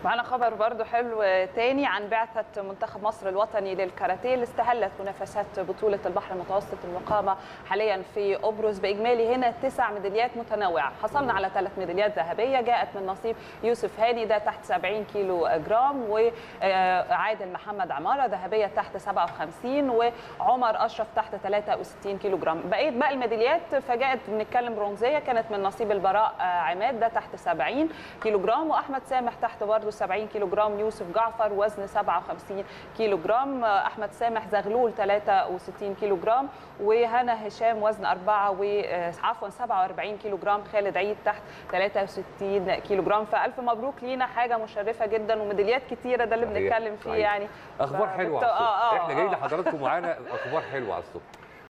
معانا خبر برضو حلو تاني عن بعثة منتخب مصر الوطني للكاراتيه اللي استهلت منافسات بطولة البحر المتوسط المقامة حاليا في قبرص بإجمالي هنا تسع ميداليات متنوعة حصلنا على ثلاث ميداليات ذهبية جاءت من نصيب يوسف هاني ده تحت 70 كيلو جرام وعادل محمد عمارة ذهبية تحت 57 وعمر أشرف تحت 63 كيلو جرام بقيت باقي الميداليات فجاءت بنتكلم برونزية كانت من نصيب البراء عماد ده تحت 70 كيلو جرام وأحمد سامح تحت برضه 70 كيلو جرام يوسف جعفر وزن 57 كيلو جرام احمد سامح زغلول 63 كيلو جرام وهنا هشام وزن 4 و عفوا 47 كيلو جرام خالد عيد تحت 63 كيلو جرام فالف مبروك لينا حاجه مشرفه جدا وميداليات كتيره ده اللي بنتكلم فيه يعني اخبار حلوه على الصبح احنا جايين لحضراتكم معانا اخبار حلوه على الصبح